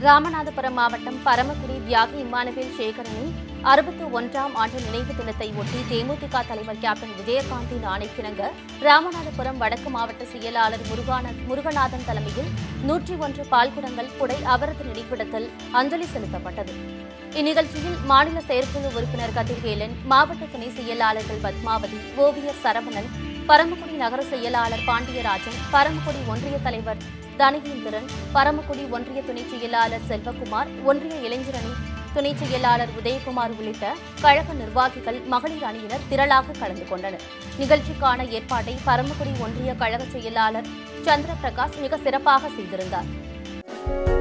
ராமநாதபுரம் மாவட்டம் பரமக்குடி தியாகி இம்மானுவேல் சேகரனின் அறுபத்தி ஒன்றாம் ஆண்டு நினைவு தினத்தை ஒட்டி தேமுதிக தலைவர் கேப்டன் விஜயகாந்தின் ஆணைக்கிணங்க ராமநாதபுரம் வடக்கு மாவட்ட செயலாளர் முருகான முருகநாதன் தலைமையில் நூற்றி ஒன்று பால்குடங்கள் புடை அவரது நினைவிடத்தில் அஞ்சலி செலுத்தப்பட்டது இந்நிகழ்ச்சியில் மாநில செயற்குழு உறுப்பினர் கதிர்வேலன் மாவட்ட துணை செயலாளர்கள் பத்மாவதி ஓவியர் சரவணன் பரமக்குடி நகர செயலாளர் பாண்டியராஜன் பரமக்குடி ஒன்றிய தலைவர் தனகேந்திரன் பரமக்குடி ஒன்றிய துணை செயலாளர் செல்வகுமார் ஒன்றிய இளைஞரணி துணை செயலாளர் உதயகுமார் உள்ளிட்ட கழக நிர்வாகிகள் மகளிர் அணியினர் திரளாக கலந்து கொண்டனர் நிகழ்ச்சிக்கான ஏற்பாட்டை பரமக்குடி ஒன்றிய கழக செயலாளர் சந்திர பிரகாஷ் மிக சிறப்பாக செய்திருந்தார்